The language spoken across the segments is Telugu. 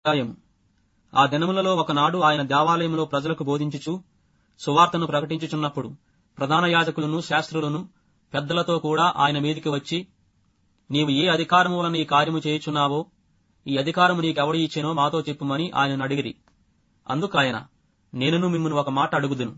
అధ్యాయం ఆ దినములలో ఒకనాడు ఆయన దేవాలయంలో ప్రజలకు బోధించుచు సువార్తను ప్రకటించుచున్నప్పుడు ప్రధాన యాజకులను శాస్త్రులను పెద్దలతో కూడా ఆయన మీదికి వచ్చి నీవు ఏ అధికారము వలన ఈ కార్యము చేయుచున్నావో ఈ అధికారము నీకెవడు ఇచ్చెనో మాతో చెప్పుమని ఆయనను అడిగిరి అందుకాయన నేనును మిమ్మల్ని ఒక మాట అడుగుదును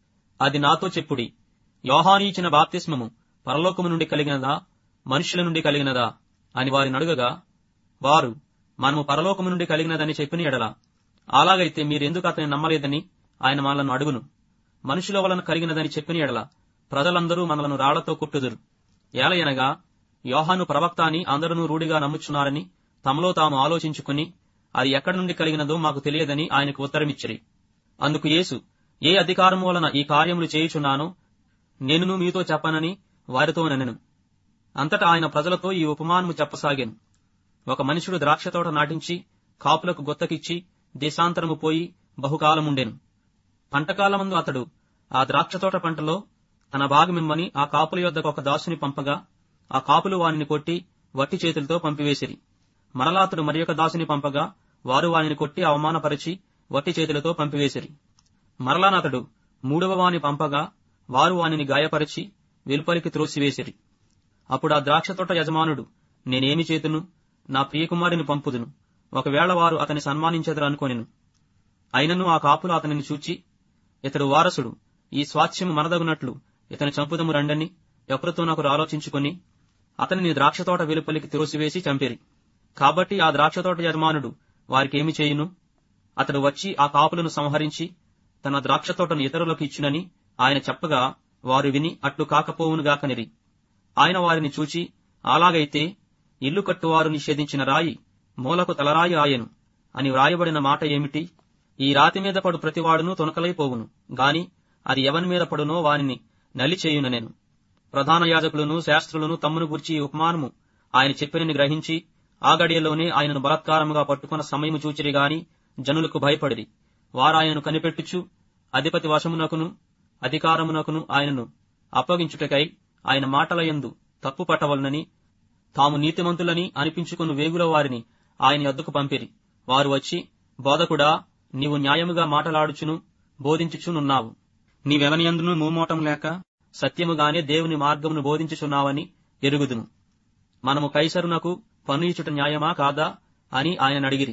అది నాతో చెప్పుడి యోహాను ఇచ్చిన బాప్తిస్మము పరలోకము నుండి కలిగినదా మనుషుల నుండి కలిగినదా అని వారిని అడుగగా వారు మనము పరలోకము నుండి కలిగినదని చెప్పిన ఎడల అలాగైతే మీరెందుకు అతని నమ్మలేదని ఆయన మనలను అడుగును మనుషుల వలన కలిగినదని చెప్పిన ఎడల ప్రజలందరూ మనలను రాళ్లతో కొట్టుదురు ఏలయనగా యోహాను ప్రవక్త అని అందరూ రూఢిగా నమ్ముచున్నారని తమలో తాము ఆలోచించుకుని అది ఎక్కడి నుండి కలిగినదో మాకు తెలియదని ఆయనకు ఉత్తరమిచ్చిరి అందుకు యేసు ఏ అధికారము వలన ఈ కార్యములు చేయుచున్నానో నేనును మీతో చెప్పనని వారితో నెనెను అంతటా ఆయన ప్రజలతో ఈ ఉపమానము చెప్పసాగాను ఒక మనుషుడు ద్రాక్షతోట నాటించి కాపులకు గొత్తకిచ్చి దేశాంతరము పోయి బహుకాలముండెను పంటకాలమందు అతడు ఆ ద్రాక్షతోట పంటలో తన భాగమిమ్మని ఆ కాపుల యొద్దకు ఒక దాసుని పంపగా ఆ కాపులు వానిని కొట్టి వట్టి చేతులతో పంపివేసిరి మరలా అతడు మరి ఒక దాసుని పంపగా వారు వానిని కొట్టి అవమానపరిచి వట్టి చేతులతో పంపివేసిరి మరలానతడు మూడవ వాని పంపగా వారు వానిని గాయపరిచి వెలుపలికి త్రోసివేసిరి అప్పుడు ఆ ద్రాక్షతోట యజమానుడు నేనేమి చేతును నా ప్రియకుమారిని పంపుదును ఒకవేళ వారు అతని సన్మానించెదరు అనుకొనెను అయినను ఆ కాపులు అతనిని చూచి ఇతడు వారసుడు ఈ స్వాస్థ్యము మనదగునట్లు ఇతని చంపుదము రండని ఎవరితో నాకు ఆలోచించుకొని అతనిని ద్రాక్షతోట వెలుపలికి త్రోసివేసి చంపిరి కాబట్టి ఆ ద్రాక్షతోట యజమానుడు వారికేమి చేయును అతడు వచ్చి ఆ కాపులను సంహరించి తన ద్రాక్షతోటను ఇతరులకు ఇచ్చునని ఆయన చెప్పగా వారు విని అట్లు కాకపోవునుగాకనిరి ఆయన వారిని చూచి అలాగైతే ఇల్లు కట్టువారు నిషేధించిన రాయి మూలకు తలరాయి ఆయను అని వ్రాయబడిన మాట ఏమిటి ఈ రాతి మీద పడు ప్రతివాడును తొనకలైపోవును గాని అది ఎవని మీద పడునో వానిని నలి చేయున నేను ప్రధాన యాజకులను శాస్త్రులను తమ్మును గుర్చి ఈ ఉపమానము ఆయన చెప్పినని గ్రహించి ఆ గడియలోనే ఆయనను బలాత్కారముగా పట్టుకున్న సమయము చూచిరి గాని జనులకు భయపడిరి వారాయనను కనిపెట్టుచు అధిపతి వశమునకును అధికారమునకును ఆయనను అప్పగించుటకై ఆయన మాటలయందు తప్పు పట్టవలనని తాము నీతిమంతులని అనిపించుకుని వేగుల వారిని ఆయన యొద్దకు పంపిరి వారు వచ్చి బోధకుడా నీవు న్యాయముగా మాటలాడుచును బోధించుచునున్నావు నీవెవనియందును మూమోటం లేక సత్యముగానే దేవుని మార్గమును బోధించుచున్నావని ఎరుగుదును మనము కైసరునకు పన్ను ఇచ్చుట న్యాయమా కాదా అని ఆయన అడిగిరి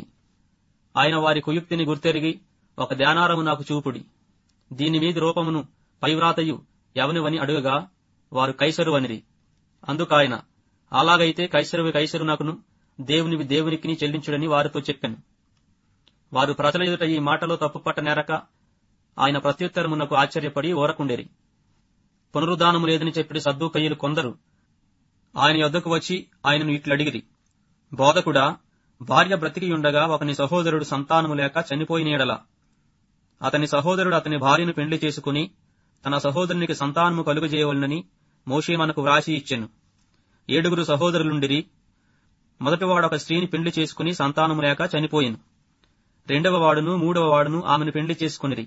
ఆయన వారి కుయుక్తిని గుర్తెరిగి ఒక ధ్యానారము నాకు చూపుడి దీని మీది రూపమును పైవ్రాతయు ఎవనివని అడుగగా వారు కైసరు అనిరి అందుకాయన అలాగైతే కైసరువి కైసరునకును దేవునివి దేవునికిని చెల్లించుడని వారితో చెప్పాను వారు ప్రజల ఎదుట ఈ మాటలో తప్పుపట్ట నేరక ఆయన ప్రత్యుత్తరమునకు ఆశ్చర్యపడి ఓరకుండేరి పునరుద్ధానము లేదని చెప్పిన సద్దుకయ్యలు కొందరు ఆయన యొద్దకు వచ్చి ఆయనను ఇట్లడిగిరి బోధకుడా భార్య బ్రతికియుండగా ఒకని సహోదరుడు సంతానము లేక చనిపోయినేడల అతని సహోదరుడు అతని భార్యను పెండ్లి చేసుకుని తన సహోదరునికి సంతానము కలుగజేయవలనని మోషే మనకు వ్రాసి ఇచ్చెను ఏడుగురు సహోదరులుండిరి మొదటివాడు ఒక స్త్రీని పెండ్లి చేసుకుని సంతానము లేక చనిపోయిను రెండవ వాడును మూడవ వాడును ఆమెను పెండ్లి చేసుకునిరి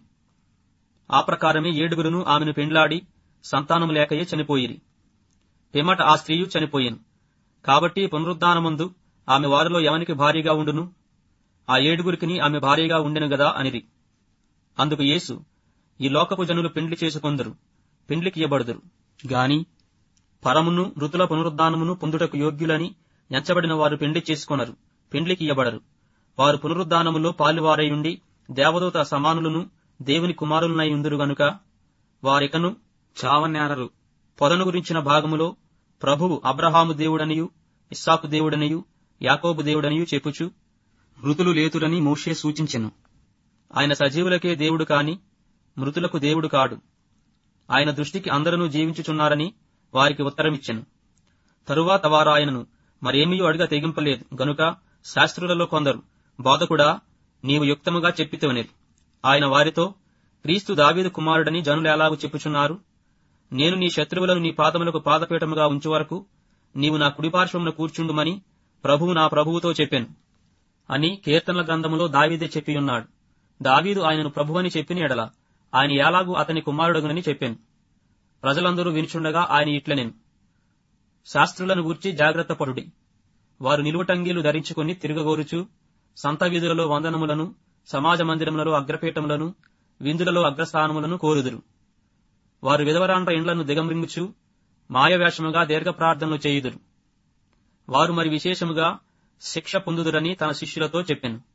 ఆ ప్రకారమే ఏడుగురును ఆమెను పెండ్లాడి సంతానము లేకయే చనిపోయిరి పిమ్మట ఆ స్త్రీయు చనిపోయిను కాబట్టి పునరుద్ధానమందు ఆమె వారిలో ఎవనికి భారీగా ఉండును ఆ ఏడుగురికిని ఆమె భారీగా ఉండెను గదా అనిరి అందుకు యేసు ఈ లోకపు జనులు పెండ్లి చేసుకొందరు పెండ్లికి ఇయ్యబడుదురు గాని పరమును మృతుల పునరుద్ధానమును పొందుటకు యోగ్యులని ఎంచబడిన వారు పెండ్లి చేసుకొనరు పెండ్లికి ఇయ్యబడరు వారు పునరుద్ధానములో పాలువారయుండి దేవదూత సమానులను దేవుని కుమారులనై ఉందురు గనుక వారికను చావనేరరు పొదను గురించిన భాగములో ప్రభువు అబ్రహాము దేవుడనియు ఇస్సాకు దేవుడనియు యాకోబు దేవుడనియు చెప్పుచు మృతులు లేతురని మోషే సూచించెను ఆయన సజీవులకే దేవుడు కాని మృతులకు దేవుడు కాడు ఆయన దృష్టికి అందరూ జీవించుచున్నారని వారికి ఉత్తరమిచ్చెను తరువాత వారు ఆయనను మరేమీ అడిగా తెగింపలేదు గనుక శాస్త్రులలో కొందరు బోధకుడా నీవు యుక్తముగా చెప్పితేవనిరి ఆయన వారితో క్రీస్తు దావీదు కుమారుడని జనులు ఎలాగూ చెప్పుచున్నారు నేను నీ శత్రువులను నీ పాదములకు పాదపీఠముగా ఉంచు వరకు నీవు నా కుడిపార్శ్వమున కూర్చుండుమని ప్రభువు నా ప్రభువుతో చెప్పాను అని కీర్తనల గ్రంథములో దావీదే చెప్పియున్నాడు దావీదు ఆయనను ప్రభువని చెప్పిన ఎడల ఆయన ఎలాగూ అతని కుమారుడగునని చెప్పాను ప్రజలందరూ వినుచుండగా ఆయన ఇట్లనెను శాస్త్రులను గూర్చి జాగ్రత్త పడుడి వారు నిలువటంగీలు ధరించుకుని తిరగగోరుచు సంత వీధులలో వందనములను సమాజ మందిరములలో అగ్రపీఠములను విందులలో అగ్రస్థానములను కోరుదురు వారు విధవరాండ్ర ఇండ్లను దిగమ్రింగుచు మాయవేషముగా దీర్ఘ ప్రార్థనలు చేయుదురు వారు మరి విశేషముగా శిక్ష పొందుదురని తన శిష్యులతో చెప్పెను